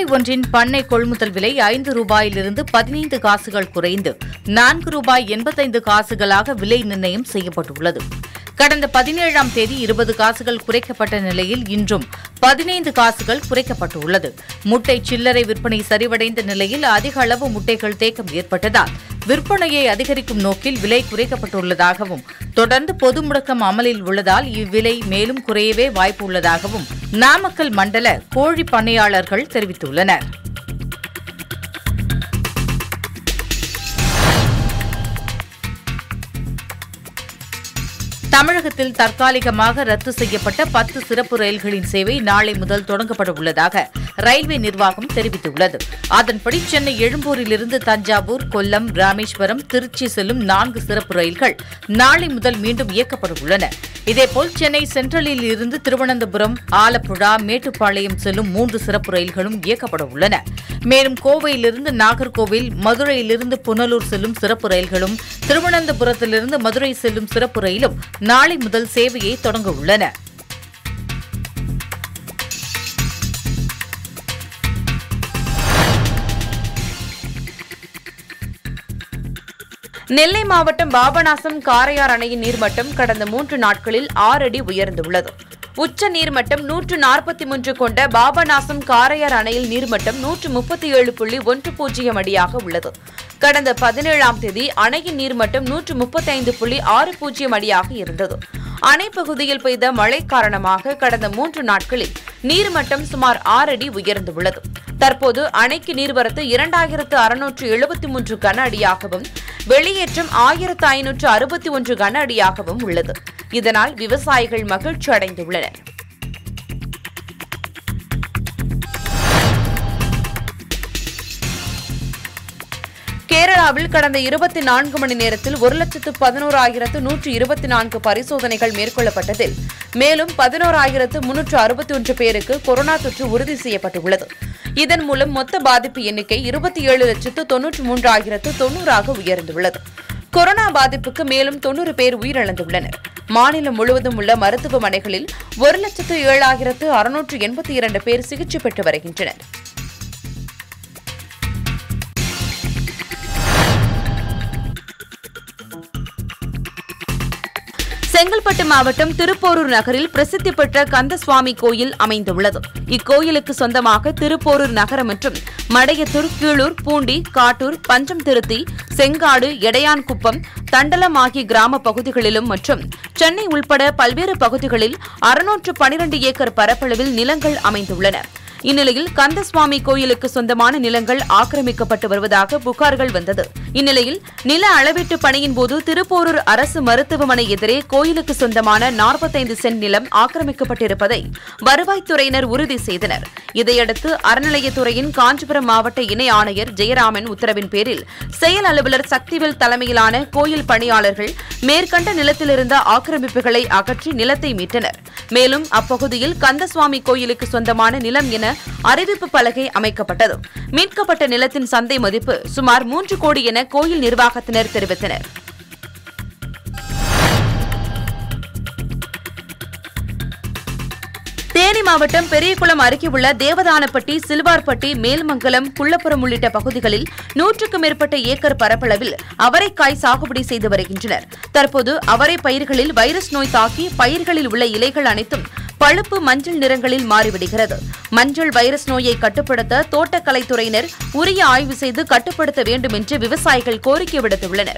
ஒன்றின் பண்ணை கொள்முதல் விலை ஐந்து ரூபாயிலிருந்து பதினைந்து காசுகள் குறைந்து நான்கு ரூபாய் எண்பத்தைந்து காசுகளாக விலை நிர்ணயம் செய்யப்பட்டுள்ளது கடந்த பதினேழாம் தேதி இருபது காசுகள் குறைக்கப்பட்ட நிலையில் இன்றும் பதினைந்து காசுகள் குறைக்கப்பட்டுள்ளது முட்டை சில்லறை விற்பனை சரிவடைந்த நிலையில் அதிக அளவு முட்டைகள் தேக்கம் ஏற்பட்டதால் விற்பனையை அதிகரிக்கும் நோக்கில் விலை குறைக்கப்பட்டுள்ளதாகவும் தொடர்ந்து பொது முடக்கம் அமலில் உள்ளதால் இவ்விலை மேலும் குறையவே வாய்ப்பு உள்ளதாகவும் நாமக்கல் மண்டல கோழி பண்ணையாளர்கள் தெரிவித்துள்ளனர் தமிழகத்தில் தற்காலிகமாக ரத்து செய்யப்பட்ட பத்து சிறப்பு ரயில்களின் சேவை நாளை முதல் தொடங்கப்பட உள்ளதாக ரயில்வே நிர்வாகம் தெரிவித்துள்ளது அதன்படி சென்னை எழும்பூரிலிருந்து தஞ்சாவூர் கொல்லம் ராமேஸ்வரம் திருச்சி செல்லும் நான்கு சிறப்பு ரயில்கள் நாளை முதல் மீண்டும் இயக்கப்பட உள்ளன இதேபோல் சென்னை சென்ட்ரலில் இருந்து திருவனந்தபுரம் ஆலப்புழா மேட்டுப்பாளையம் செல்லும் மூன்று சிறப்பு ரயில்களும் இயக்கப்பட உள்ளன மேலும் கோவையிலிருந்து நாகர்கோவில் மதுரையிலிருந்து புனலூர் செல்லும் சிறப்பு ரயில்களும் திருவனந்தபுரத்திலிருந்து மதுரை செல்லும் சிறப்பு ரயிலும் நாளை முதல் சேவையை தொடங்க உள்ளன நெல்லை மாவட்டம் பாபநாசம் காரையார் அணையின் நீர்மட்டம் கடந்த மூன்று நாட்களில் ஆறு அடி உயர்ந்துள்ளது உச்ச நீர்மட்டம் நூற்று நாற்பத்தி மூன்று கொண்ட பாபநாசம் காரையார் அணையில் நீர்மட்டம் நூற்று முப்பத்தி ஏழு புள்ளி ஒன்று பூஜ்ஜியம் அடியாக உள்ளது கடந்த பதினேழாம் தேதி அணையின் நீர்மட்டம் நூற்று முப்பத்தைந்து புள்ளி ஆறு பூஜ்ஜியம் அடியாக இருந்தது அணை பகுதியில் பெய்த மழை காரணமாக கடந்த மூன்று நாட்களில் நீர்மட்டம் சுமார் ஆறு அடி உயர்ந்துள்ளது தற்போது அணைக்கு நீர்வரத்து இரண்டாயிரத்து அறுநூற்று எழுபத்தி மூன்று கன அடியாகவும் வெளியேற்றம் ஆயிரத்து ஐநூற்று அறுபத்தி ஒன்று கன அடியாகவும் உள்ளது இதனால் விவசாயிகள் மகிழ்ச்சி அடைந்துள்ளனர் கேரளாவில் கடந்த இருபத்தி நான்கு மணி நேரத்தில் ஒரு லட்சத்து பதினோராயிரத்து நூற்று இருபத்தி நான்கு பரிசோதனைகள் மேற்கொள்ளப்பட்டதில் மேலும் பதினோராயிரத்து முன்னூற்று அறுபத்தி ஒன்று பேருக்கு கொரோனா தொற்று உறுதி செய்யப்பட்டுள்ளது இதன் மூலம் மொத்த பாதிப்பு எண்ணிக்கை இருபத்தி ஏழு லட்சத்து தொன்னூற்று மூன்றாயிரத்து தொன்னூறாக உயர்ந்துள்ளது கொரோனா பாதிப்புக்கு மேலும் தொன்னூறு பேர் உயிரிழந்துள்ளனர் மாநிலம் முழுவதும் உள்ள மருத்துவமனைகளில் ஒரு லட்சத்து ஏழாயிரத்து அறுநூற்று எண்பத்தி இரண்டு பேர் சிகிச்சை பெற்று வருகின்றனர் செங்கல்பட்டு மாவட்டம் திருப்போரூர் நகரில் பிரசித்தி பெற்ற கந்தசுவாமி கோயில் அமைந்துள்ளது இக்கோயிலுக்கு சொந்தமாக திருப்போரூர் நகரம் மற்றும் மடையத்தூர் கீழூர் பூண்டி காட்டூர் பஞ்சம் திருத்தி செங்காடு எடையான்குப்பம் தண்டலம் ஆகிய கிராம பகுதிகளிலும் மற்றும் சென்னை உள்பட பல்வேறு பகுதிகளில் அறுநூற்று பனிரண்டு ஏக்கர் பரப்பளவில் நிலங்கள் அமைந்துள்ளன இந்நிலையில் கந்தசுவாமி கோயிலுக்கு சொந்தமான நிலங்கள் ஆக்கிரமிக்கப்பட்டு வருவதாக புகார்கள் வந்தது இந்நிலையில் நில அளவீட்டு பணியின் போது திருப்போரூர் அரசு மருத்துவமனை எதிரே கோயிலுக்கு சொந்தமான நாற்பத்தைந்து சென்ட் நிலம் ஆக்கிரமிக்கப்பட்டிருப்பதை வருவாய்த்துறையினர் உறுதி செய்தனர் இதையடுத்து அறநிலையத்துறையின் காஞ்சிபுரம் மாவட்ட இணை ஆணையர் ஜெயராமன் உத்தரவின் பேரில் செயல் அலுவலர் சக்திவேல் தலைமையிலான கோயில் பணியாளர்கள் மேற்கண்ட நிலத்திலிருந்த ஆக்கிரமிப்புகளை அகற்றி நிலத்தை மீட்டனர் மேலும் அப்பகுதியில் கந்தசுவாமி கோயிலுக்கு சொந்தமான நிலம் என அறிவிப்பு பலகை அமைக்கப்பட்டது மீட்கப்பட்ட நிலத்தின் சந்தை மதிப்பு சுமார் மூன்று கோடி என கோயில் நிர்வாகத்தினர் தெரிவித்தனர் தேனி மாவட்டம் பெரியகுளம் அருகே உள்ள தேவதானப்பட்டி சில்வார்பட்டி மேல்மங்கலம் குள்ளப்புறம் உள்ளிட்ட பகுதிகளில் நூற்றுக்கும் மேற்பட்ட ஏக்கர் பரப்பளவில் அவரைக்காய் சாகுபடி செய்து வருகின்றனர் தற்போது அவரை பயிர்களில் வைரஸ் நோய் தாக்கி பயிர்களில் உள்ள இலைகள் அனைத்தும் பழுப்பு மஞ்சள் நிறங்களில் மாறிவிடுகிறது மஞ்சள் வைரஸ் நோயை கட்டுப்படுத்த தோட்டக்கலைத்துறையினர் உரிய ஆய்வு செய்து கட்டுப்படுத்த வேண்டும் என்று விவசாயிகள் கோரிக்கை விடுத்துள்ளனர்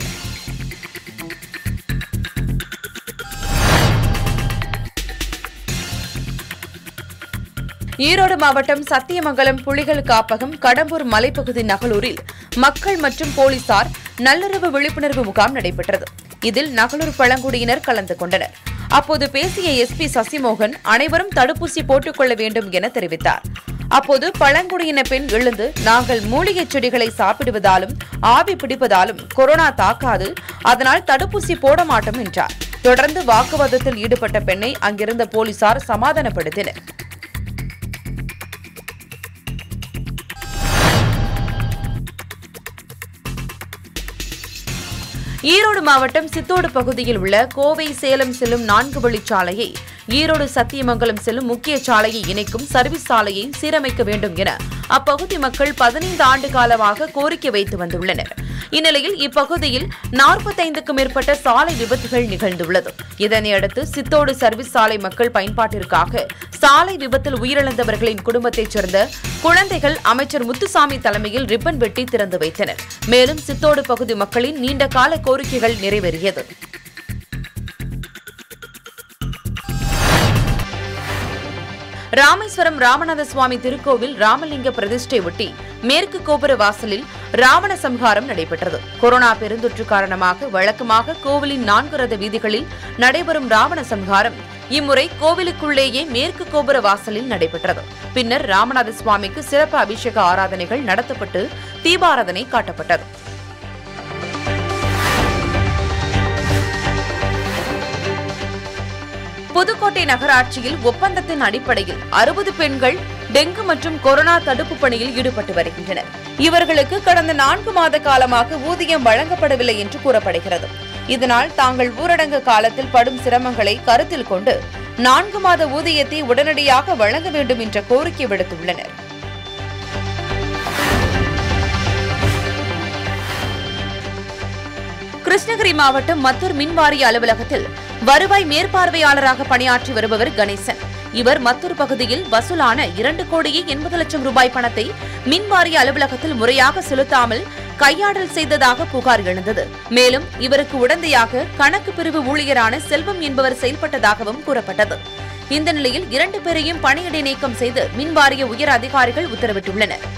ஈரோடு மாவட்டம் சத்தியமங்கலம் புலிகள் காப்பகம் கடம்பூர் மலைப்பகுதி நகலூரில் மக்கள் மற்றும் போலீசார் நல்லுறவு விழிப்புணர்வு முகாம் நடைபெற்றது இதில் நகலூர் பழங்குடியினர் கலந்து கொண்டனர் அப்போது பேசிய எஸ்பி சசிமோகன் அனைவரும் தடுப்பூசி போட்டுக்கொள்ள வேண்டும் என தெரிவித்தார் அப்போது பழங்குடியின பெண் எழுந்து நாங்கள் மூலிகைச் செடிகளை சாப்பிடுவதாலும் ஆவி பிடிப்பதாலும் கொரோனா தாக்காது அதனால் தடுப்பூசி போட மாட்டோம் என்றார் தொடர்ந்து வாக்குவாதத்தில் ஈடுபட்ட பெண்ணை அங்கிருந்த போலீசார் சமாதானப்படுத்தினர் ஈரோடு மாவட்டம் சித்தோடு பகுதியில் உள்ள கோவை சேலம் செல்லும் நான்கு வழிச்சாலையை ஈரோடு சத்தியமங்கலம் செல்லும் முக்கிய சாலையை இணைக்கும் சர்வீஸ் சாலையை சீரமைக்க வேண்டும் என அப்பகுதி மக்கள் பதினைந்து ஆண்டு காலமாக கோரிக்கை வைத்து வந்துள்ளனர் இந்நிலையில் இப்பகுதியில் நாற்பத்தைந்துக்கும் மேற்பட்ட சாலை விபத்துகள் நிகழ்ந்துள்ளது இதனையடுத்து சித்தோடு சர்வீஸ் சாலை மக்கள் பயன்பாட்டிற்காக சாலை விபத்தில் உயிரிழந்தவர்களின் குடும்பத்தைச் சேர்ந்த குழந்தைகள் அமைச்சர் முத்துசாமி தலைமையில் ரிப்பன் வெட்டி திறந்து வைத்தனர் மேலும் சித்தோடு பகுதி மக்களின் நீண்ட கால கோரிக்கைகள் நிறைவேறியது ராமேஸ்வரம் ராமநாத சுவாமி திருக்கோவில் ராமலிங்க பிரதிஷ்டை ஒட்டி மேற்கு கோபுர வாசலில் ராவண சம்ஹாரம் நடைபெற்றது கொரோனா பெருந்தொற்று காரணமாக வழக்கமாக கோவிலின் நான்கு ரத வீதிகளில் நடைபெறும் ராவண சம்ஹாரம் இம்முறை கோவிலுக்குள்ளேயே மேற்கு கோபுர வாசலில் நடைபெற்றது பின்னர் ராமநாத சுவாமிக்கு சிறப்பு அபிஷேக ஆராதனைகள் நடத்தப்பட்டு தீபாராதனை காட்டப்பட்டது புதுக்கோட்டை நகராட்சியில் ஒப்பந்தத்தின் அடிப்படையில் அறுபது பெண்கள் டெங்கு மற்றும் கொரோனா தடுப்பு பணியில் ஈடுபட்டு வருகின்றனர் இவர்களுக்கு கடந்த நான்கு மாத காலமாக ஊதியம் வழங்கப்படவில்லை என்று கூறப்படுகிறது இதனால் தாங்கள் ஊரடங்கு காலத்தில் படும் சிரமங்களை கருத்தில் கொண்டு நான்கு மாத ஊதியத்தை உடனடியாக வழங்க வேண்டும் என்ற கோரிக்கை விடுத்துள்ளனர் கிருஷ்ணகிரி மாவட்டம் மத்தூர் மின்வாரிய அலுவலகத்தில் வருவாய் மேற்பார்வையாளராக பணியாற்றி வருபவர் கணேசன் இவர் மத்தூர் பகுதியில் வசூலான இரண்டு கோடியே எண்பது லட்சம் ரூபாய் பணத்தை மின்வாரிய அலுவலகத்தில் முறையாக செலுத்தாமல் கையாடல் செய்ததாக புகார் எழுந்தது மேலும் இவருக்கு உடந்தையாக கணக்கு பிரிவு ஊழியரான செல்வம் என்பவர் செயல்பட்டதாகவும் கூறப்பட்டது இந்த நிலையில் இரண்டு பேரையும் பணியிடை நீக்கம் செய்து மின்வாரிய உயர் அதிகாரிகள் உத்தரவிட்டுள்ளனர்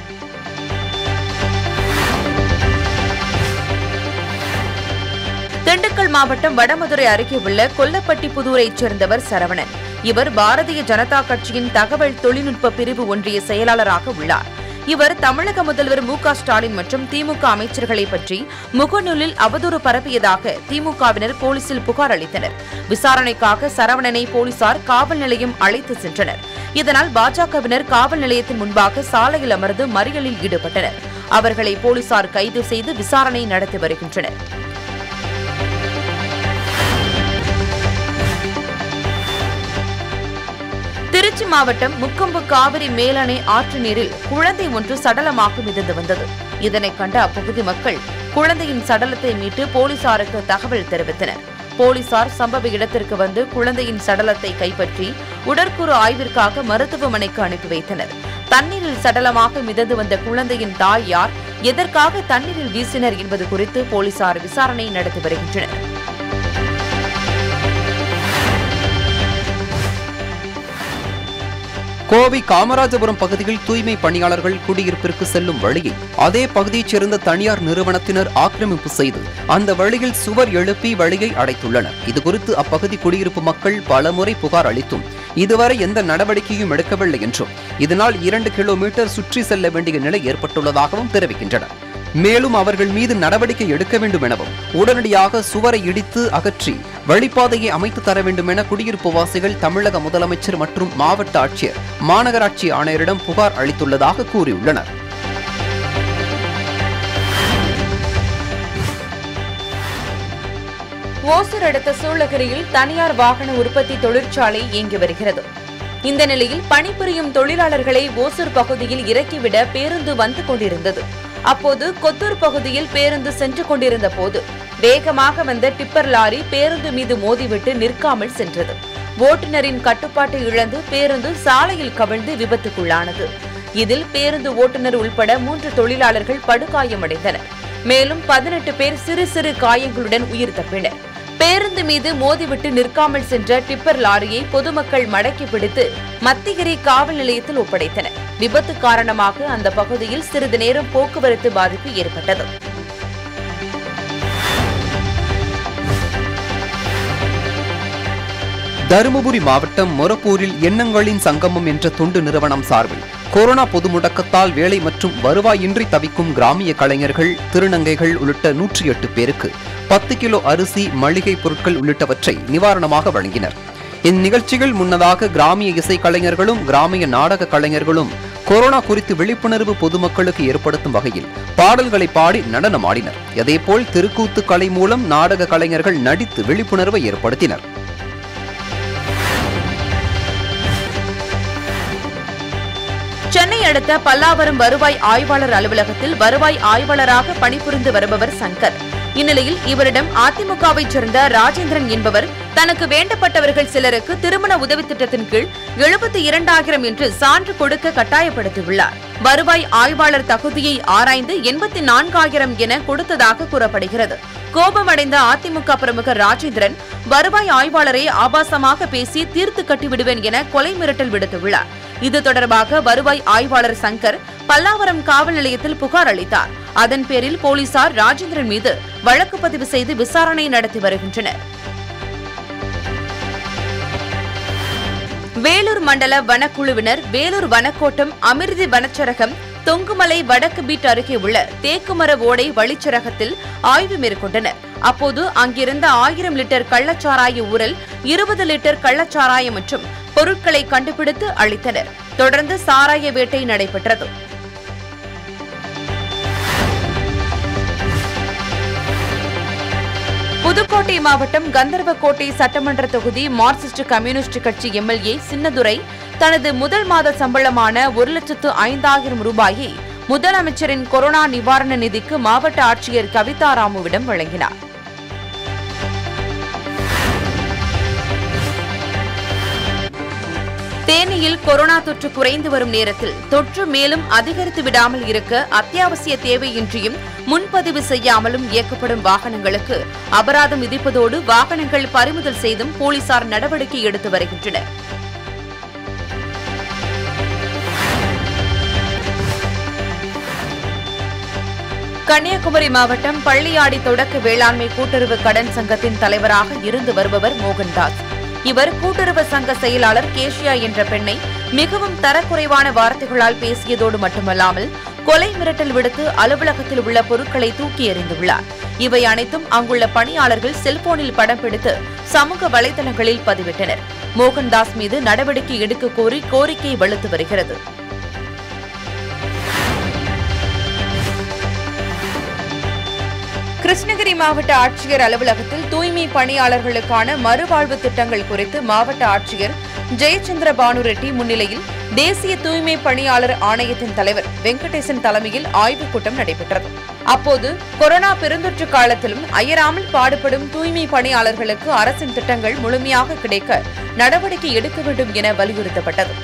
திண்டுக்கல் மாவட்டம் வடமதுரை அருகே உள்ள கொல்லப்பட்டி புதூரைச் சேர்ந்தவர் சரவணன் இவர் பாரதிய ஜனதா கட்சியின் தகவல் தொழில்நுட்ப பிரிவு ஒன்றிய செயலாளராக உள்ளார் இவர் தமிழக முதல்வர் மு க ஸ்டாலின் மற்றும் திமுக அமைச்சர்களை பற்றி முகநூலில் அவதூறு பரப்பியதாக திமுகவினர் போலீசில் புகார் அளித்தனர் விசாரணைக்காக சரவணனை போலீசார் காவல் நிலையம் அழைத்து சென்றனர் இதனால் பாஜகவினர் காவல் நிலையத்தின் முன்பாக சாலையில் அமர்ந்து மறியலில் ஈடுபட்டனர் அவர்களை போலீசார் கைது செய்து விசாரணை நடத்தி வருகின்றனர் திருச்சி மாவட்டம் முக்கொம்பு காவிரி மேலணை ஆற்று நீரில் குழந்தை ஒன்று சடலமாக மிதந்து வந்தது இதனைக் கண்ட அப்பகுதி மக்கள் குழந்தையின் சடலத்தை மீட்டு போலீசாருக்கு தகவல் தெரிவித்தனர் போலீசார் சம்பவ இடத்திற்கு வந்து குழந்தையின் சடலத்தை கைப்பற்றி உடற்கூறு ஆய்விற்காக மருத்துவமனைக்கு அனுப்பி வைத்தனர் தண்ணீரில் சடலமாக மிதந்து வந்த குழந்தையின் தாய் யார் எதற்காக தண்ணீரில் வீசினர் என்பது குறித்து போலீசார் விசாரணை நடத்தி வருகின்றனர் கோவை காமராஜபுரம் பகுதியில் தூய்மை பணியாளர்கள் குடியிருப்பிற்கு செல்லும் வழியை அதே பகுதியைச் சேர்ந்த தனியார் நிறுவனத்தினர் ஆக்கிரமிப்பு செய்து அந்த வழியில் சுவர் எழுப்பி வழியை அடைத்துள்ளனர் இதுகுறித்து அப்பகுதி குடியிருப்பு மக்கள் பலமுறை புகார் அளித்தும் இதுவரை எந்த நடவடிக்கையும் எடுக்கவில்லை என்றும் இதனால் இரண்டு கிலோமீட்டர் சுற்றி செல்ல வேண்டிய நிலை ஏற்பட்டுள்ளதாகவும் தெரிவிக்கின்றனர் மேலும் அவர்கள் மீது நடவடிக்கை எடுக்க வேண்டும் எனவும் உடனடியாக சுவரை இடித்து அகற்றி வழிப்பாதையை அமைத்து தர வேண்டும் என குடியிருப்பு வாசிகள் தமிழக முதலமைச்சர் மற்றும் மாவட்ட ஆட்சியர் மாநகராட்சி ஆணையரிடம் புகார் அளித்துள்ளதாக கூறியுள்ளனர் ஓசூர் அடுத்த சூளகிரியில் தனியார் வாகன உற்பத்தி தொழிற்சாலை இயங்கி வருகிறது இந்த நிலையில் பணிபுரியும் தொழிலாளர்களை ஓசூர் பகுதியில் இறக்கிவிட பேருந்து வந்து கொண்டிருந்தது அப்போது கொத்தூர் பகுதியில் பேருந்து சென்று கொண்டிருந்த போது வேகமாக வந்த டிப்பர் லாரி பேருந்து மீது மோதிவிட்டு நிற்காமல் சென்றது ஓட்டுநரின் கட்டுப்பாட்டை இழந்து பேருந்து சாலையில் கவிழ்ந்து விபத்துக்குள்ளானது இதில் பேருந்து ஓட்டுநர் உள்பட மூன்று தொழிலாளர்கள் படுகாயமடைந்தனர் மேலும் பதினெட்டு பேர் சிறு சிறு காயங்களுடன் உயிர் தப்பினர் பேருந்து மீது மோதிவிட்டு நிற்காமல் சென்ற டிப்பர் லாரியை பொதுமக்கள் மடக்கி பிடித்து மத்திகிரி காவல் நிலையத்தில் ஒப்படைத்தனர் விபத்து காரணமாக அந்த பகுதியில் சிறிது நேரம் போக்குவரத்து பாதிப்பு ஏற்பட்டது தருமபுரி மாவட்டம் மொரப்பூரில் எண்ணங்களின் சங்கமம் என்ற தொண்டு நிறுவனம் சார்பில் கொரோனா பொது முடக்கத்தால் வேலை மற்றும் வருவாயின்றி தவிக்கும் கிராமிய கலைஞர்கள் திருநங்கைகள் உள்ளிட்ட நூற்றி எட்டு பேருக்கு பத்து கிலோ அரிசி மளிகை பொருட்கள் உள்ளிட்டவற்றை நிவாரணமாக வழங்கினர் இந்நிகழ்ச்சிகள் முன்னதாக கிராமிய இசை கலைஞர்களும் கிராமிய நாடக கலைஞர்களும் கொரோனா குறித்து விழிப்புணர்வு பொதுமக்களுக்கு ஏற்படுத்தும் வகையில் பாடல்களை பாடி நடனமாடினர் அதேபோல் திருக்கூத்து கலை மூலம் நாடக கலைஞர்கள் நடித்து விழிப்புணர்வை ஏற்படுத்தினர் அடுத்த பல்லாவரம் வருவாய் ஆய்வாளர் அலுவலகத்தில் வருவாய் ஆய்வாளராக பணிபுரிந்து வருபவர் சங்கர் இந்நிலையில் இவரிடம் அதிமுகவைச் சேர்ந்த ராஜேந்திரன் என்பவர் தனக்கு வேண்டப்பட்டவர்கள் சிலருக்கு திருமண உதவி திட்டத்தின் கீழ் எழுபத்தி இரண்டாயிரம் என்று சான்று கொடுக்க கட்டாயப்படுத்தியுள்ளார் வருவாய் ஆய்வாளர் தகுதியை ஆராய்ந்து எண்பத்தி நான்காயிரம் என கொடுத்ததாக கூறப்படுகிறது கோபமடைந்த அதிமுக பிரமுகர் ராஜேந்திரன் வருவாய் ஆய்வாளரை ஆபாசமாக பேசி தீர்த்து கட்டிவிடுவேன் என கொலை மிரட்டல் விடுத்துள்ளார் இது தொடர்பாக வருவாய் ஆய்வாளர் சங்கர் பல்லாவரம் காவல் நிலையத்தில் புகார் அளித்தார் அதன் பேரில் போலீசார் ராஜேந்திரன் மீது வழக்கு பதிவு செய்து விசாரணை நடத்தி வருகின்றனர் வேலூர் மண்டல வனக்குழுவினர் வேலூர் வனக்கோட்டம் அமிர்தி வனச்சரகம் தொங்குமலை வடக்கு பீட் அருகே உள்ள தேக்குமர ஓடை வழிச்சரகத்தில் ஆய்வு மேற்கொண்டனர் அப்போது அங்கிருந்த ஆயிரம் லிட்டர் கள்ளச்சாராய ஊரல் இருபது லிட்டர் கள்ளச்சாராயம் மற்றும் பொருட்களை கண்டுபிடித்து அளித்தனர் தொடர்ந்து சாராய வேட்டை நடைபெற்றது புதுக்கோட்டை மாவட்டம் கந்தர்வக்கோட்டை சட்டமன்ற தொகுதி மார்க்சிஸ்ட் கம்யூனிஸ்ட் கட்சி எம்எல்ஏ சின்னதுரை தனது முதல் மாத சம்பளமான ஒரு லட்சத்து ஐந்தாயிரம் ரூபாயை முதலமைச்சரின் கொரோனா நிவாரண நிதிக்கு மாவட்ட ஆட்சியர் கவிதா ராமுவிடம் வழங்கினார் தேனியில் கொரோனா தொற்று குறைந்து வரும் நேரத்தில் தொற்று மேலும் அதிகரித்து விடாமல் இருக்க அத்தியாவசிய தேவையின்றியும் முன்பதிவு செய்யாமலும் இயக்கப்படும் வாகனங்களுக்கு அபராதம் விதிப்பதோடு வாகனங்கள் பறிமுதல் செய்தும் போலீசார் நடவடிக்கை எடுத்து வருகின்றனர் கன்னியாகுமரி மாவட்டம் பள்ளியாடி தொடக்க வேளாண்மை கூட்டுறவு கடன் சங்கத்தின் தலைவராக இருந்து வருபவர் மோகன்தாஸ் இவர் கூட்டுறவு சங்க செயலாளர் கேஷியா என்ற பெண்ணை மிகவும் தரக்குறைவான வார்த்தைகளால் பேசியதோடு மட்டுமல்லாமல் கொலை மிரட்டல் விடுத்து அலுவலகத்தில் உள்ள பொருட்களை தூக்கி எறிந்துள்ளார் இவை அனைத்தும் அங்குள்ள பணியாளர்கள் செல்போனில் படம் பிடித்து சமூக வலைதளங்களில் பதிவிட்டனர் மோகன்தாஸ் மீது நடவடிக்கை எடுக்க கோரி கோரிக்கை வலுத்து வருகிறது கிருஷ்ணகிரி மாவட்ட ஆட்சியர் அலுவலகத்தில் தூய்மை பணியாளர்களுக்கான மறுவாழ்வு திட்டங்கள் குறித்து மாவட்ட ஆட்சியர் ஜெயச்சந்திர பானுரெட்டி முன்னிலையில் தேசிய தூய்மை பணியாளர் ஆணையத்தின் தலைவர் வெங்கடேசன் தலைமையில் ஆய்வுக் கூட்டம் நடைபெற்றது அப்போது கொரோனா பெருந்தொற்று காலத்திலும் அயராமல் பாடுபடும் தூய்மை பணியாளர்களுக்கு அரசின் திட்டங்கள் முழுமையாக கிடைக்க நடவடிக்கை எடுக்க வேண்டும் என வலியுறுத்தப்பட்டது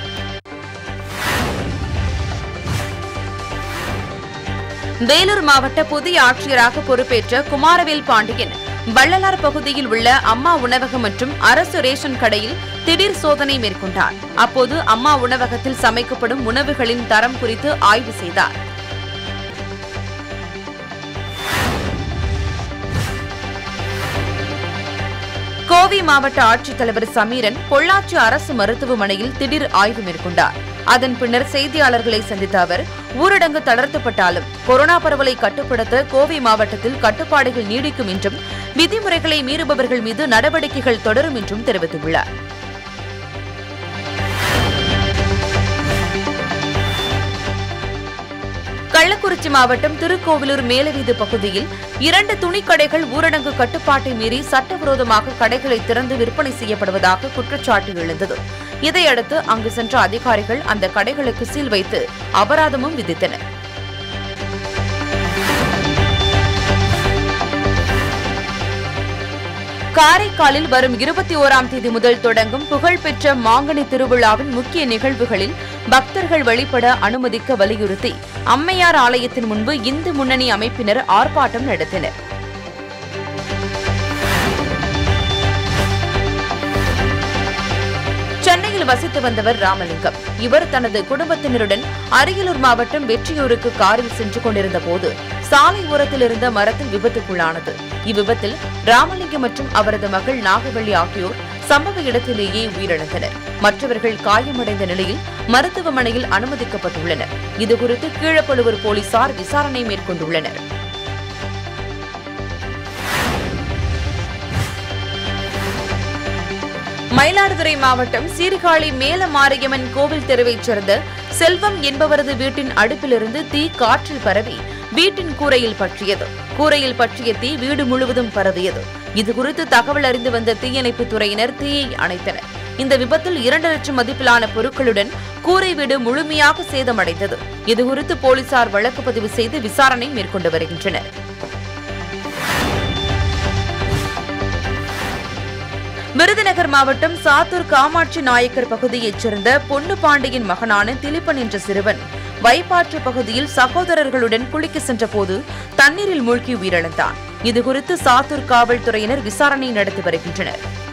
வேலூர் மாவட்ட புதிய ஆட்சியராக பொறுப்பேற்ற குமாரவேல் பாண்டியன் வள்ளலார் பகுதியில் உள்ள அம்மா உணவகம் மற்றும் அரசு ரேஷன் கடையில் திடீர் சோதனை மேற்கொண்டார் அப்போது அம்மா உணவகத்தில் சமைக்கப்படும் உணவுகளின் தரம் குறித்து ஆய்வு செய்தார் கோவை மாவட்ட ஆட்சித்தலைவர் சமீரன் பொள்ளாச்சி அரசு மருத்துவமனையில் திடீர் ஆய்வு மேற்கொண்டார் அதன் பின்னர் செய்தியாளர்களை சந்தித்த அவர் ஊரடங்கு தளர்த்தப்பட்டாலும் கொரோனா பரவலை கட்டுப்படுத்த கோவை மாவட்டத்தில் கட்டுப்பாடுகள் நீடிக்கும் என்றும் விதிமுறைகளை மீறுபவர்கள் மீது நடவடிக்கைகள் தொடரும் என்றும் தெரிவித்துள்ளார் கள்ளக்குறிச்சி மாவட்டம் திருக்கோவிலூர் மேலவீது பகுதியில் இரண்டு துணிக்கடைகள் ஊரடங்கு கட்டுப்பாட்டை மீறி சட்டவிரோதமாக கடைகளை திறந்து விற்பனை செய்யப்படுவதாக குற்றச்சாட்டு எழுந்தது இதையடுத்து அங்கு சென்ற அதிகாரிகள் அந்த கடைகளுக்கு சீல் வைத்து அபராதமும் விதித்தனர் காரைக்காலில் வரும் இருபத்தி ஓராம் தேதி முதல் தொடங்கும் புகழ்பெற்ற மாங்கனி திருவிழாவின் முக்கிய நிகழ்வுகளில் பக்தர்கள் வழிபட அனுமதிக்க வலியுறுத்தி அம்மையார் ஆலயத்தின் முன்பு இந்து முன்னணி அமைப்பினர் ஆர்ப்பாட்டம் நடத்தினர் சென்னையில் வசித்து வந்தவர் ராமலிங்கம் இவர் தனது குடும்பத்தினருடன் அரியலூர் மாவட்டம் வெற்றியூருக்கு காரில் சென்று கொண்டிருந்த போது சாலை ஓரத்தில் இருந்த மரத்தில் விபத்துக்குள்ளானது இவ்விபத்தில் ராமலிங்கம் மற்றும் அவரது மகள் நாகவள்ளி ஆகியோர் சம்பவ இடத்திலேயே உயிரிழந்தனர் மற்றவர்கள் காயமடைந்த நிலையில் மருத்துவமனையில் அனுமதிக்கப்பட்டுள்ளனர் இதுகுறித்து கீழப்பழுவூர் போலீசார் விசாரணை மேற்கொண்டுள்ளனர் மயிலாடுதுறை மாவட்டம் சீர்காழி மேல மாரியம்மன் கோவில் தெருவைச் சேர்ந்த செல்வம் என்பவரது வீட்டின் அடுப்பிலிருந்து தீ காற்றில் பரவி வீட்டின் கூரையில் பற்றியது கூரையில் பற்றிய தீ வீடு முழுவதும் பரவியது இதுகுறித்து தகவல் அறிந்து வந்த தீயணைப்புத் துறையினர் தீயை அணைத்தனர் இந்த விபத்தில் இரண்டு லட்சம் மதிப்பிலான பொருட்களுடன் கூரை வீடு முழுமையாக சேதமடைந்தது இதுகுறித்து போலீசார் வழக்கு பதிவு செய்து விசாரணை மேற்கொண்டு வருகின்றனர் விருதுநகர் மாவட்டம் சாத்தூர் காமாட்சி நாயக்கர் பகுதியைச் சேர்ந்த பொன்னு பாண்டியின் மகனான திலிப்பன் என்ற சிறுவன் வைப்பாற்று பகுதியில் சகோதரர்களுடன் குளிக்க சென்றபோது தண்ணீரில் மூழ்கி உயிரிழந்தான் இதுகுறித்து சாத்தூர் காவல்துறையினர் விசாரணை நடத்தி வருகின்றனர்